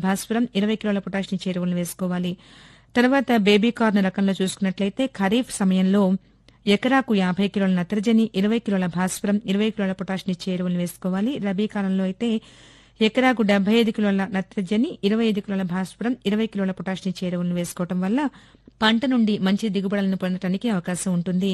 భాస్వరం ఇరవై కిలోల పొటాషియం చేరువలను వేసుకోవాలి తర్వాత బేబీ కార్న్ రకంలో చూసుకున్నట్లయితే ఖరీఫ్ సమయంలో ఎకరాకు యాభై కిలోల నత్రజని ఇరవై కిలోల భాస్వరం ఇరవై కిలోల పొటాషియం చేరువలను వేసుకోవాలి రబీ కాలంలో అయితే ఎకరాకు డెబ్బై ఐదు కిలోల నత్రజని ఇరవై ఐదు కిలోల భాస్వరం ఇరవై కిలోల పొటాషియం చేరువలను వేసుకోవడం వల్ల పంట నుండి మంచి దిగుబడులను పొందడానికి అవకాశం ఉంటుంది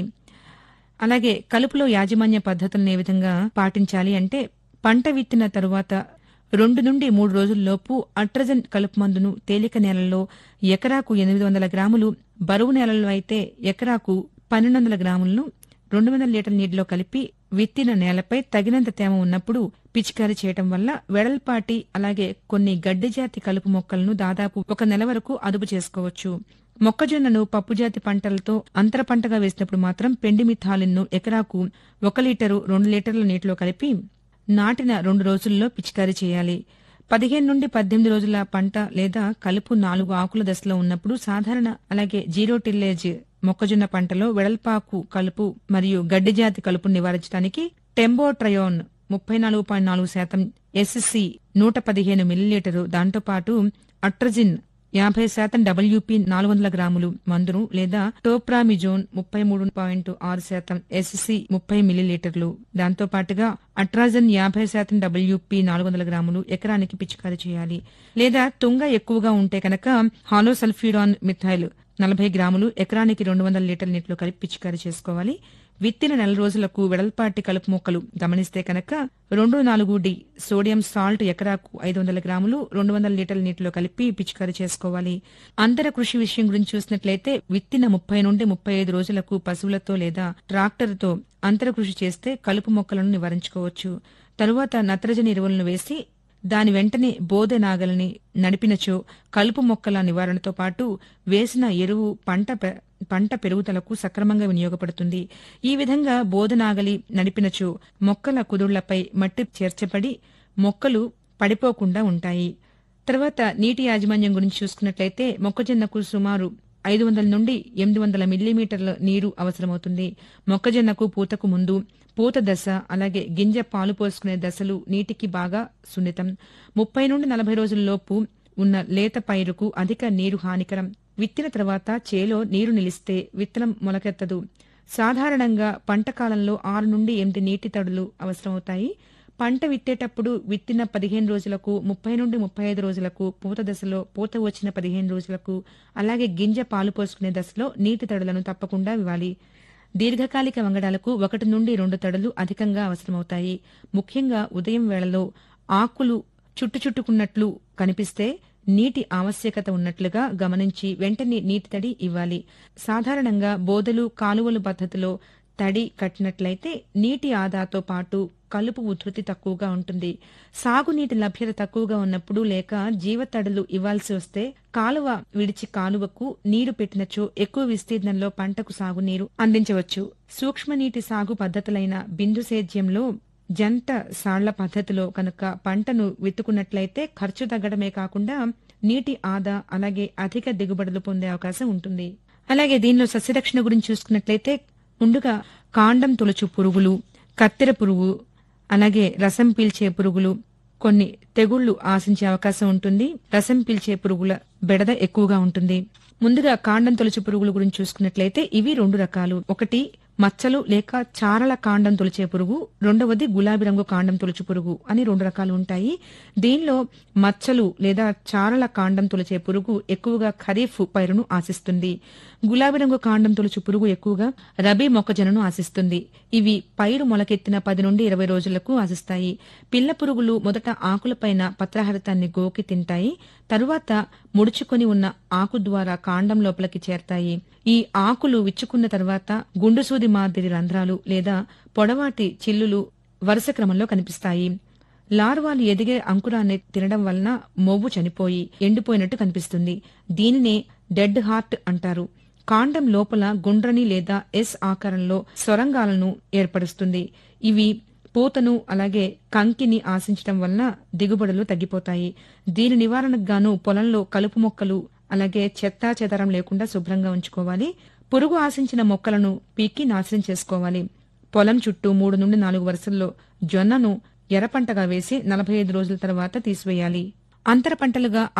అలాగే కలుపులో యాజమాన్య పద్ధతులను ఏ విధంగా పాటించాలి అంటే పంట విత్తిన తరువాత రెండు నుండి మూడు రోజుల్లోపు అట్రజన్ కలుపు మందును తేలిక నేలల్లో ఎకరాకు ఎనిమిది వందల గ్రాములు బరువు నేలల్లో అయితే ఎకరాకు పన్నెండు వందల గ్రాములను రెండు వందల లీటర్ల నీటిలో కలిపి విత్తిన నేలపై తగినంత తేమ ఉన్నప్పుడు పిచికారీ చేయటం వల్ల వెడల్పాటి అలాగే కొన్ని గడ్డి జాతి కలుపు మొక్కలను దాదాపు ఒక నెల వరకు అదుపు చేసుకోవచ్చు మొక్కజొన్నను పప్పుజాతి పంటలతో అంతర పంటగా వేసినప్పుడు మాత్రం పెండి మిథాలిన్ను ఎకరాకు ఒక లీటరు రెండు లీటర్ల నీటిలో కలిపి నాటిన రెండు రోజుల్లో పిచికారీ చేయాలి పదిహేను నుండి పద్దెనిమిది రోజుల పంట లేదా కలుపు నాలుగు ఆకుల దశలో ఉన్నప్పుడు సాధారణ అలాగే జీరో టిల్లేజ్ మొక్కజొన్న పంటలో వెడల్పాకు కలుపు మరియు గడ్డి జాతి కలుపును నివారించడానికి టెంబోట్రయోన్ ముప్పై నాలుగు పాయింట్ నాలుగు శాతం ఎస్సి నూట పదిహేను మిల్లీలీటరు దాంతోపాటు అట్రజిన్ యాభై శాతం డబ్ల్యూపీ నాలుగు వందల గ్రాములు మందును లేదా టోప్రామిజోన్ ముప్పై మూడు పాయింట్ ఆరు శాతం ఎస్సి ముప్పై మిల్లీలీటర్లు దాంతో పాటుగా అట్రాజన్ యాభై శాతం డబ్ల్యూపీ నాలుగు వందల గ్రాములు ఎకరానికి పిచికారీ చేయాలి లేదా తుంగ ఎక్కువగా ఉంటే కనుక హాలోసల్ఫ్యూరాన్ మిథైల్ నలభై గ్రాములు ఎకరానికి రెండు వందల లీటర్ల నీటిలో కలిపి పిచికారీ చేసుకోవాలి విత్తిన నెల రోజులకు వెడల్పాటి కలుపు మొక్కలు గమనిస్తే కనుక రెండు నాలుగు డి సోడియం సాల్ట్ ఎకరాకు ఐదు వందల గ్రాములు రెండు వందల లీటర్ల నీటిలో కలిపి పిచికారీ చేసుకోవాలి అంతర కృషి విషయం గురించి చూసినట్లయితే విత్తిన ముప్పై నుండి ముప్పై ఐదు రోజులకు పశువులతో లేదా ట్రాక్టర్తో అంతర కృషి చేస్తే కలుపు మొక్కలను నివారించుకోవచ్చు తరువాత నత్రజని ఎరువులను వేసి దాని వెంటనే బోధె నాగల్ని నడిపినచో కలుపు మొక్కల నివారణతో పాటు వేసిన ఎరువు పంట పె- పంట పెరుగుదలకు సక్రమంగా వినియోగపడుతుంది ఈ విధంగా బోధనాగలి నడిపినచో మొక్కల కుదుళ్లపై మట్టి చేర్చబడి మొక్కలు పడిపోకుండా ఉంటాయి తర్వాత నీటి యాజమాన్యం గురించి చూసుకున్నట్లయితే మొక్కజొన్నకు సుమారు ఐదు వందల నుండి ఎనిమిది వందల మిల్లీమీటర్ల నీరు అవసరమవుతుంది మొక్కజొన్నకు పూతకు ముందు పూత దశ అలాగే గింజ పాలు పోసుకునే దశలు నీటికి బాగా సున్నితం ముప్పై నుండి నలభై రోజుల్లోపు ఉన్న లేత పైరుకు అధిక నీరు హానికరం విత్తిన తర్వాత చేలో నీరు నిలిస్తే విత్తనం మొలకెత్తదు సాధారణంగా పంట కాలంలో ఆరు నుండి ఎనిమిది నీటి తడులు అవసరమవుతాయి పంట విత్తేటప్పుడు విత్తిన పదిహేను రోజులకు ముప్పై నుండి ముప్పై ఐదు రోజులకు పూత దశలో పూత వచ్చిన పదిహేను రోజులకు అలాగే గింజ పాలు పోసుకునే దశలో నీటి తడులను తప్పకుండా ఇవ్వాలి దీర్ఘకాలిక వంగడాలకు ఒకటి నుండి రెండు తడులు అధికంగా అవసరమవుతాయి ముఖ్యంగా ఉదయం వేళలో ఆకులు చుట్టుచుట్టుకున్నట్లు కనిపిస్తే నీటి ఆవశ్యకత ఉన్నట్లుగా గమనించి వెంటనే నీటి తడి ఇవ్వాలి సాధారణంగా బోదలు కాలువలు పద్ధతిలో తడి కట్టినట్లయితే నీటి ఆదాతో పాటు కలుపు ఉధృతి తక్కువగా ఉంటుంది సాగునీటి లభ్యత తక్కువగా ఉన్నప్పుడు లేక జీవతడులు ఇవ్వాల్సి వస్తే కాలువ విడిచి కాలువకు నీరు పెట్టినచో ఎక్కువ విస్తీర్ణంలో పంటకు సాగునీరు అందించవచ్చు సూక్ష్మనీటి సాగు పద్ధతులైన బిందు సేద్యంలో జంట సాళ్ల పద్ధతిలో కనుక పంటను విత్తుకున్నట్లయితే ఖర్చు తగ్గడమే కాకుండా నీటి ఆదా అలాగే అధిక దిగుబడులు పొందే అవకాశం ఉంటుంది అలాగే దీనిలో సస్యరక్షణ గురించి చూసుకున్నట్లయితే ముందుగా కాండం తొలచు పురుగులు కత్తెర పురుగు అలాగే రసం పీల్చే పురుగులు కొన్ని తెగుళ్లు ఆశించే అవకాశం ఉంటుంది రసం పీల్చే పురుగుల బెడద ఎక్కువగా ఉంటుంది ముందుగా కాండం తొలచు పురుగుల గురించి చూసుకున్నట్లయితే ఇవి రెండు రకాలు ఒకటి మచ్చలు లేక చారల కాండం తొలిచే పురుగు రెండవది గులాబీ రంగు కాండం తొలుచు పురుగు అని రెండు రకాలు ఉంటాయి దీనిలో మచ్చలు లేదా చారల కాండం తొలిచే పురుగు ఎక్కువగా ఖరీఫ్ పైరును ఆశిస్తుంది గులాబీ రంగు కాండం తొలుచు పురుగు ఎక్కువగా రబీ మొక్కజొన్నను ఆశిస్తుంది ఇవి పైరు మొలకెత్తిన పది నుండి ఇరవై రోజులకు ఆశిస్తాయి పిల్ల పురుగులు మొదట ఆకులపైన పత్రహరితాన్ని గోకి తింటాయి తరువాత ముడుచుకొని ఉన్న ఆకు ద్వారా కాండం లోపలికి చేరతాయి ఈ ఆకులు విచ్చుకున్న తర్వాత గుండుసూది మాదిరి రంధ్రాలు లేదా పొడవాటి చిల్లులు వరుస క్రమంలో కనిపిస్తాయి లార్వాలు ఎదిగే అంకురాన్ని తినడం వలన మొవ్వు చనిపోయి ఎండిపోయినట్టు కనిపిస్తుంది దీనినే డెడ్ హార్ట్ అంటారు కాండం లోపల గుండ్రని లేదా ఎస్ ఆకారంలో సొరంగాలను ఏర్పరుస్తుంది ఇవి పూతను అలాగే కంకిని ఆశించడం వలన దిగుబడులు తగ్గిపోతాయి దీని నివారణకు గాను పొలంలో కలుపు మొక్కలు అలాగే చెత్తా చెదరం లేకుండా శుభ్రంగా ఉంచుకోవాలి పురుగు ఆశించిన మొక్కలను పీకి నాశనం చేసుకోవాలి పొలం చుట్టూ మూడు నుండి నాలుగు వరుసల్లో జొన్నను ఎర్ర పంటగా వేసి నలభై ఐదు రోజుల తర్వాత తీసివేయాలి అంతర పంటలుగా